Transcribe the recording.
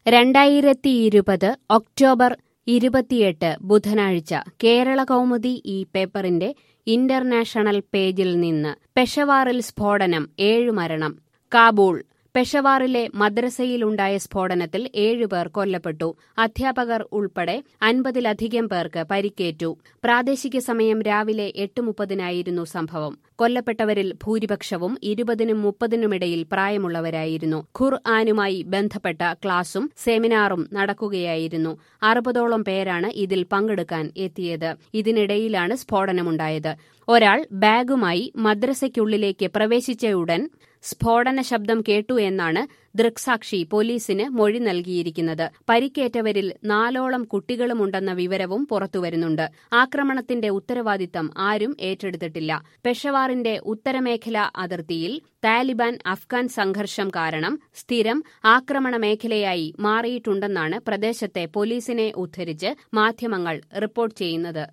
രണ്ടായിരത്തി ഇരുപത് ഒക്ടോബർ ഇരുപത്തിയെട്ട് ബുധനാഴ്ച കേരള കൗമുദി ഈ പേപ്പറിന്റെ ഇന്റർനാഷണൽ പേജിൽ നിന്ന് പെഷവാറിൽ സ്ഫോടനം ഏഴു മരണം കാബൂൾ പെഷവാറിലെ മദ്രസയിലുണ്ടായ സ്ഫോടനത്തിൽ ഏഴുപേർ കൊല്ലപ്പെട്ടു അധ്യാപകർ ഉൾപ്പെടെ അൻപതിലധികം പേർക്ക് പരിക്കേറ്റു പ്രാദേശിക സമയം രാവിലെ എട്ട് മുപ്പതിനായിരുന്നു സംഭവം കൊല്ലപ്പെട്ടവരിൽ ഭൂരിപക്ഷവും ഇരുപതിനും മുപ്പതിനുമിടയിൽ പ്രായമുള്ളവരായിരുന്നു ഖുർ ആനുമായി ബന്ധപ്പെട്ട ക്ലാസും സെമിനാറും നടക്കുകയായിരുന്നു അറുപതോളം പേരാണ് ഇതിൽ പങ്കെടുക്കാൻ എത്തിയത് ഇതിനിടയിലാണ് സ്ഫോടനമുണ്ടായത് ഒരാൾ ബാഗുമായി മദ്രസയ്ക്കുള്ളിലേക്ക് പ്രവേശിച്ചയുടൻ സ്ഫോടന ശബ്ദം കേട്ടു എന്നാണ് ദൃക്സാക്ഷി പോലീസിന് മൊഴി നൽകിയിരിക്കുന്നത് പരിക്കേറ്റവരിൽ നാലോളം കുട്ടികളുമുണ്ടെന്ന വിവരവും പുറത്തുവരുന്നുണ്ട് ആക്രമണത്തിന്റെ ഉത്തരവാദിത്തം ആരും ഏറ്റെടുത്തിട്ടില്ല പെഷവാറിന്റെ ഉത്തരമേഖലാ അതിർത്തിയിൽ താലിബാൻ അഫ്ഗാൻ സംഘർഷം കാരണം സ്ഥിരം ആക്രമണ മേഖലയായി മാറിയിട്ടുണ്ടെന്നാണ് പ്രദേശത്തെ പോലീസിനെ ഉദ്ധരിച്ച് മാധ്യമങ്ങൾ റിപ്പോർട്ട് ചെയ്യുന്നത്